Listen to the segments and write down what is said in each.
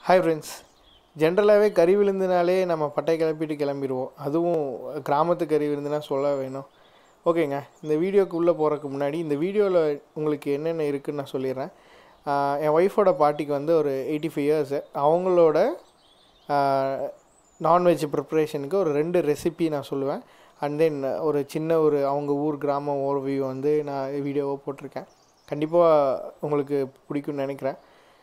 hi friends ஜென்ரலாகவே கறி விருந்துனாலே நம்ம பட்டை கிளப்பிட்டு கிளம்பிடுவோம் அதுவும் கிராமத்து கறி விருந்துனா சொல்ல வேணும் ஓகேங்க இந்த வீடியோக்கு உள்ளே போகிறதுக்கு முன்னாடி இந்த வீடியோவில் உங்களுக்கு என்னென்ன இருக்குன்னு நான் சொல்லிடுறேன் ஆஹ் என் ஒய்ஃபோட பாட்டிக்கு வந்து ஒரு எயிட்டி ஃபைவ் இயர்ஸு அவங்களோட நான்வெஜ் ப்ரிப்ரேஷனுக்கு ஒரு ரெண்டு ரெசிபி நான் சொல்லுவேன் அண்ட் தென் ஒரு சின்ன ஒரு அவங்க ஊர் கிராம ஓர்வியூ வந்து நான் வீடியோவாக போட்டிருக்கேன் கண்டிப்பாக உங்களுக்கு பிடிக்கும்னு நினைக்கிறேன்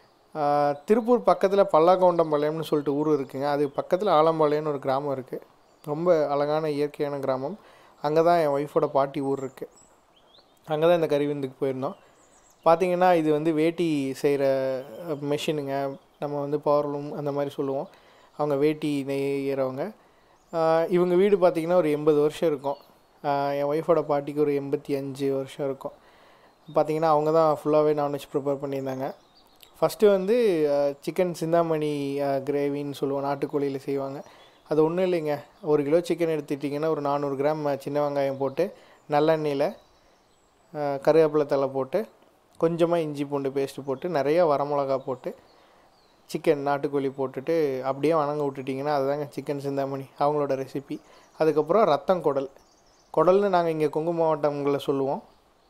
ஆஹ் திருப்பூர் பக்கத்தில் பல்லாக்கவுண்டம்பாளையம்னு சொல்லிட்டு ஊர் இருக்குங்க அது பக்கத்தில் ஆலம்பாளையம்னு ஒரு கிராமம் இருக்குது ரொம்ப அழகான இயற்கையான கிராமம் அங்கே தான் என் ஒய்ஃபோட பாட்டி ஊர் இருக்குது அங்கே தான் இந்த கறிவிருந்துக்கு போயிருந்தோம் பார்த்தீங்கன்னா இது வந்து வேட்டி செய்கிற மெஷினுங்க நம்ம வந்து பவர்லூம் அந்த மாதிரி சொல்லுவோம் அவங்க வேட்டி நெய்யறவங்க ஆஹ் இவங்க வீடு பார்த்திங்கன்னா ஒரு எண்பது வருஷம் இருக்கும் ஆஹ் என் ஒய்ஃபோட பாட்டிக்கு ஒரு எண்பத்தி அஞ்சு வருஷம் இருக்கும் பார்த்தீங்கன்னா அவங்க தான் ஃபுல்லாகவே நான்வெஜ் ப்ரிப்பேர் பண்ணியிருந்தாங்க ஃபஸ்ட்டு வந்து சிக்கன் சிந்தாமணி கிரேவின்னு சொல்லுவோம் நாட்டுக்கோழியில் செய்வாங்க அது ஒன்றும் இல்லைங்க ஒரு கிலோ சிக்கன் எடுத்துட்டிங்கன்னா ஒரு நானூறு கிராம் சின்ன வெங்காயம் போட்டு நல்லெண்ணெயில் கருவேப்பிலை தலை போட்டு கொஞ்சமாக இஞ்சி பூண்டு பேஸ்ட்டு போட்டு நிறைய வரமிளகா போட்டு சிக்கன் நாட்டுக்கோழி போட்டுட்டு அப்படியே வணங்க விட்டுட்டிங்கன்னா அதுதாங்க சிக்கன் சிந்தாமணி அவங்களோட ரெசிபி அதுக்கப்புறம் ரத்தம் குடல் குடல்னு நாங்கள் இங்கே கொங்கு மாவட்டங்களில் சொல்லுவோம்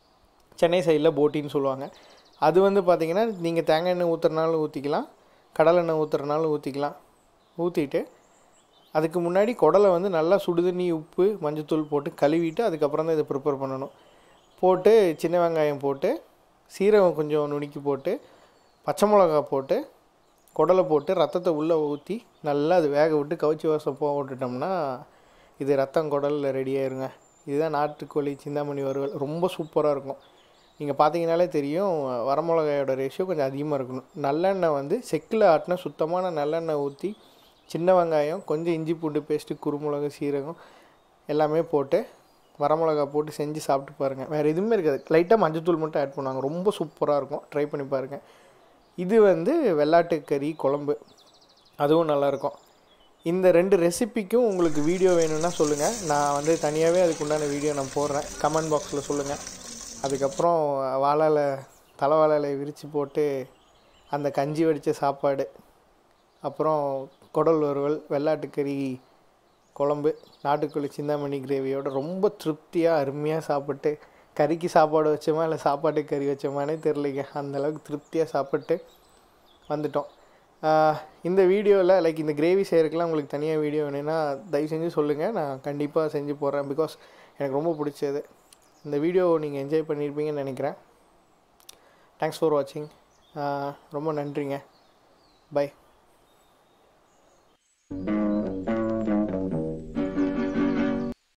சென்னை சைடில் போட்டின்னு சொல்லுவாங்க அது வந்து பார்த்திங்கன்னா நீங்கள் தேங்காய் எண்ணெய் ஊற்றுறனாலும் ஊற்றிக்கலாம் கடலை எண்ணெய் ஊற்றுறனாலும் ஊற்றிக்கலாம் ஊற்றிட்டு அதுக்கு முன்னாடி குடலை வந்து நல்லா சுடுதண்ணி உப்பு மஞ்சத்தூள் போட்டு கழுவிட்டு அதுக்கப்புறம் தான் இதை ப்ரிப்பேர் பண்ணணும் போட்டு சின்ன வெங்காயம் போட்டு சீரகம் கொஞ்சம் நுணுக்கி போட்டு பச்சை மிளகா போட்டு குடலை போட்டு ரத்தத்தை உள்ளே ஊற்றி நல்லா அது வேக விட்டு கவுச்சி வாசம் போக விட்டுட்டோம்னா இது ரத்தம் குடலில் ரெடி ஆயிருங்க இதுதான் நாட்டுக்கோழி சிந்தாமணி வறுவல் ரொம்ப சூப்பராக இருக்கும் நீங்கள் பார்த்தீங்கனாலே தெரியும் வரமிளகாயோட ரேஷியோ கொஞ்சம் அதிகமாக இருக்கணும் நல்லெண்ணெய் வந்து செக்கில் ஆட்டின சுத்தமான நல்லெண்ணெய் ஊற்றி சின்ன வெங்காயம் கொஞ்சம் இஞ்சி பூண்டு பேஸ்ட்டு குருமிளகு சீரகம் எல்லாமே போட்டு வரமிளகா போட்டு செஞ்சு சாப்பிட்டு பாருங்கள் வேறு எதுவுமே இருக்காது லைட்டாக மஞ்சத்தூள் மட்டும் ஆட் பண்ணுவாங்க ரொம்ப சூப்பராக இருக்கும் ட்ரை பண்ணி பாருங்கள் இது வந்து வெள்ளாட்டு கறி குழம்பு அதுவும் நல்லாயிருக்கும் இந்த ரெண்டு ரெசிபிக்கும் உங்களுக்கு வீடியோ வேணும்னா சொல்லுங்கள் நான் வந்து தனியாகவே அதுக்கு உண்டான வீடியோ நான் போடுறேன் கமெண்ட் பாக்ஸில் சொல்லுங்கள் அதுக்கப்புறம் வாழை தலை வாழை விரித்து போட்டு அந்த கஞ்சி வடித்த சாப்பாடு அப்புறம் குடல் வறுவல் வெள்ளாட்டுக்கறி குழம்பு நாட்டுக்கோழி சிந்தாமணி கிரேவியோட ரொம்ப திருப்தியாக அருமையாக சாப்பிட்டு கறிக்கு சாப்பாடு வச்சோமா இல்லை சாப்பாட்டுக்கு கறி வச்சோமானே தெரிலிங்க அந்தளவுக்கு திருப்தியாக சாப்பிட்டு வந்துட்டோம் ஆஹ் இந்த வீடியோவில் லைக் இந்த கிரேவி செய்கிறதுக்குலாம் உங்களுக்கு தனியாக வீடியோ வேணும்னா தயவு செஞ்சு சொல்லுங்கள் நான் கண்டிப்பாக செஞ்சு போடுறேன் பிகாஸ் எனக்கு ரொம்ப பிடிச்சது இந்த வீடியோ நீங்கள் என்ஜாய் பண்ணியிருப்பீங்கன்னு நினைக்கிறேன் தேங்க்ஸ் ஃபார் வாட்சிங் ரொம்ப நன்றிங்க பை